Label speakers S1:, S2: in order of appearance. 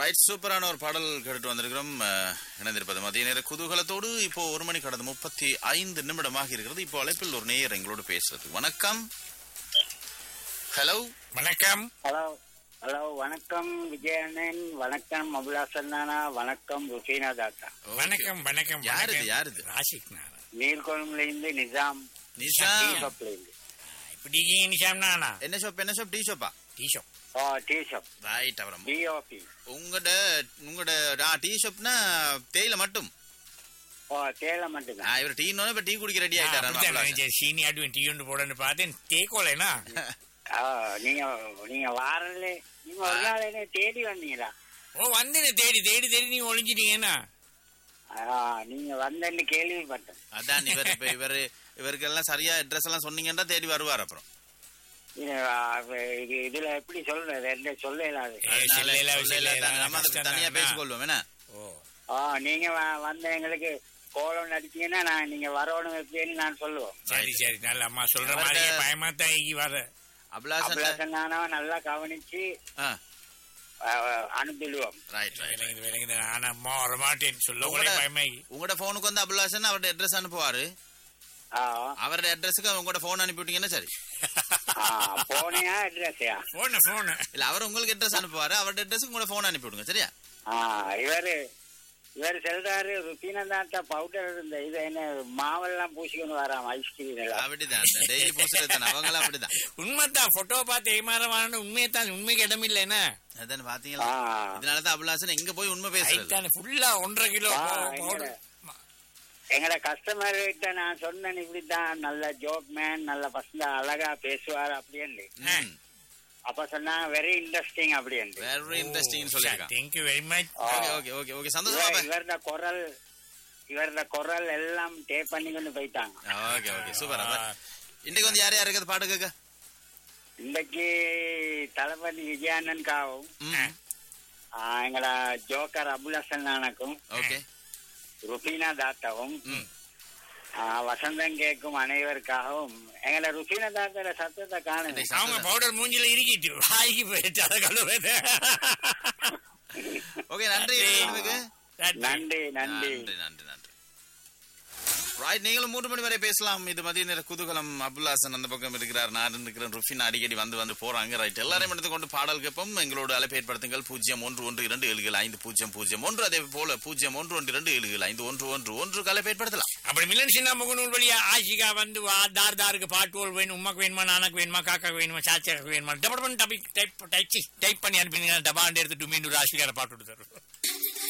S1: Right சூப்பரான ஒரு பாடல் கேட்டு வந்திருக்கிறோம் அஹ், இணைந்திருப்பது மதிய நேர குதூகலத்தோடு இப்போ ஒரு மணி கடந்து முப்பத்தி ஐந்து நிமிடமாக இருக்கிறது இப்போ அழைப்பில் ஒரு நேயர் எங்களோடு பேசுறது வணக்கம் ஹலோ
S2: வணக்கம்
S3: ஹலோ ஹலோ வணக்கம் விஜயண்ணன் வணக்கம் அபுலாசன் நானா வணக்கம் ருஃபீனா தாத்தா
S2: வணக்கம் வணக்கம்
S1: யாரு இது,
S2: வணக்கம்.
S1: யாரு இது?
S2: ராஷிக் நானா
S3: நீர்கொழும்புல இருந்து நிசாம்
S1: நிஷா
S3: டீஷப்ல இருந்து
S2: இப்படி இருக்கீங்க நிஷாம் நானா
S1: என்ன ஷாப் என்ன ஷாப் டீ ஷாப்பா
S2: tea shop
S3: oh tea shop
S1: right அப்புறம்
S3: டிஓபி
S1: உங்களோட உங்களோட டீ ஷாப்னா தேயிலை மட்டும்
S3: ஓ தேயிலை மட்டும்தான்
S1: ஆ, இவர் டீன்னு இப்ப டீ குடிக்க ரெடி ஆயிட்டாரு
S2: சீனி அடுவன் டீ ஒன்று போடன்னு பார்த்தேன் தேக்கோலேனா
S3: ஓ நீங்க நீங்க வாரல நீங்க ஒரு நாள் என்ன தேடி வந்தீங்களா
S2: ஓ வந்தேனே தேடி தேடி தேடி நீங்க ஒளிஞ்சிட்டீங்கன்னா
S3: ஆ, நீங்க வந்தேன்னு கேள்விப்பட்டேன்
S1: அதான் இவர் இப்ப இவர் இவருக்கு எல்லாம் சரியா அட்ரஸ் எல்லாம் சொன்னீங்கன்னா தேடி வருவார் அப்புறம்
S3: இது, ஆ, இது- இதுல எப்படி சொல்றது என்ன சொல்ல இயலாது
S2: ஏ, செல்லையில,
S1: அதனால
S2: செல்லையில,
S1: நம்ம அதுக்கு
S2: கஷ்டம்
S1: தனியா
S2: தானா?
S1: பேசிக்கொள்வோம் என்ன
S2: ஓ
S3: ஆ நீங்க வ- வந்த எங்களுக்கு கோலம் அடிச்சீங்கன்னா நான் நீங்க வரணும் எப்படின்னு நான் சொல்லுவோம்
S2: சரி சரி நல்ல அம்மா சொல்ற
S1: அவர்ட்ட-
S2: மாதிரியே பயமா தான் இங்கி வர
S1: அபிலாசன்
S3: அபிலாசன் நானும் நல்லா கவனிச்சு
S1: ஆ
S3: ஆ, அனுப்பிடுவோம்
S1: ரைட் ரைட்
S2: விளங்குது விளங்குது ஆனா அம்மா வர மாட்டேன் சொல்ல கூட
S1: உங்களோட-
S2: பயமாகி
S1: உங்களோட போனுக்கு வந்து அபிலாசன் அவருடைய அட்ரஸ் அனுப்புவாரு
S3: ஆ
S1: அவருடைய அட்ரஸுக்கு உங்களோட போன் அனுப்பிவிட்டீங்கன்னா சரி
S3: ஆ, போனையா அட்ரஸையா
S2: போன போன
S1: இல்ல அவர் உங்களுக்கு அட்ரஸ் அனுப்புவாரு அவருடைய அட்ரஸுக்கு உங்களோட போன் அனுப்பி விடுங்க சரியா
S3: ஆ இவரு இவர் சொல்றாரு ருத்தினதாத்தா பவுடர் இந்த இது என்ன மாவெல்லாம் பூசிக்கொண்டு வராம ஐஸ்கிரீம் எல்லாம்
S1: அப்படிதான் டெய்லி பூசுறது அவங்களாம் அப்படிதான்
S2: உண்மைதான் போட்டோ பார்த்து ஏமாறவான உண்மையை தான் உண்மைக்கு இடம் இல்லை என்ன
S1: அதான் பாத்தீங்களா
S3: ஆ.
S1: இதனாலதான் அபிலாசன் எங்க போய் உண்மை பேசுறது
S2: ஐத்தானே ஃபுல்லா ஒன்றரை கிலோ
S3: ஆ,
S2: பவுடர்
S3: எங்கட கஸ்டமர் கிட்ட நான் சொன்னேன் இப்படித்தான் நல்ல ஜோக் மேன் நல்ல பசங்க அழகா பேசுவார் அப்படின்னு
S1: ம்.
S3: அப்ப சொன்னா வெரி இன்ட்ரெஸ்டிங் அப்படின்னு
S1: வெரி இன்ட்ரெஸ்டிங் சொல்லிருக்கான்
S2: thank you very much
S1: okay okay okay okay சந்தோஷமா
S3: இவர் இவரத குரல் இவரத குரல் எல்லாம் டே பண்ணி கொண்டு போயிட்டாங்க
S1: ஓகே ஓகே சூப்பர் அப்ப இன்னைக்கு வந்து யார் யார் இருக்குது பாட்டு கேட்க
S3: இன்னைக்கு தளபதி விஜயானன்காவும்
S1: ம்.
S3: ஆ, எங்கட ஜோக்கர் அபுல் நானக்கும்
S1: ஓகே
S3: ருபீனா தாத்தாவும்
S1: ம்.
S3: ஆ, வசந்தம் கேட்கும் அனைவருக்காகவும் எங்கட ருபீனா தாத்தார சத்தத்தை காணுங்க
S1: இன்னைக்கு
S2: அவங்க பவுடர் மூஞ்சில இறுக்கிட்டு ஆகி போயிட்டு அதை கழுவுது
S1: ஓகே நன்றி உங்களுக்கு
S3: நன்றி நன்றி
S1: நன்றி நன்றி நன்றி ரைட் நீங்களும் மூன்று மணி வரை பேசலாம் இது மதிய நேர குதூகலம் அபுல்லாசன் அந்த பக்கம் இருக்கிறார் நான் இருக்கிறேன் ருஃபின் அடிக்கடி வந்து வந்து போறாங்க ரைட் எல்லாரையும் எடுத்து கொண்டு பாடல் கேட்போம் எங்களோட அழைப்பு ஏற்படுத்துங்கள் பூஜ்ஜியம் ஒன்று ஒன்று இரண்டு ஏழுகள் ஐந்து பூஜ்ஜியம் பூஜ்ஜியம் ஒன்று அதே போல பூஜ்ஜியம் ஒன்று ஒன்று இரண்டு ஏழுகள் ஐந்து ஒன்று ஒன்று ஒன்று அழைப்பு ஏற்படுத்தலாம்
S2: அப்படி மில்லன் சின்ன முகநூல் வழியா ஆஷிகா வந்து வா தார் தாருக்கு பாட்டுவோல் வேணும் உமக்கு வேணுமா நானக்கு வேணுமா காக்காக்கு வேணுமா சாச்சியாக்கு வேணுமா டபுள் பண்ணி டைப் டைப் டைப் டைப் பண்ணி அனுப்பினீங்க டபாண்டு எடுத்துட்டு மீண்டும் ஆஷிகார பாட்டு கொடுத்தாரு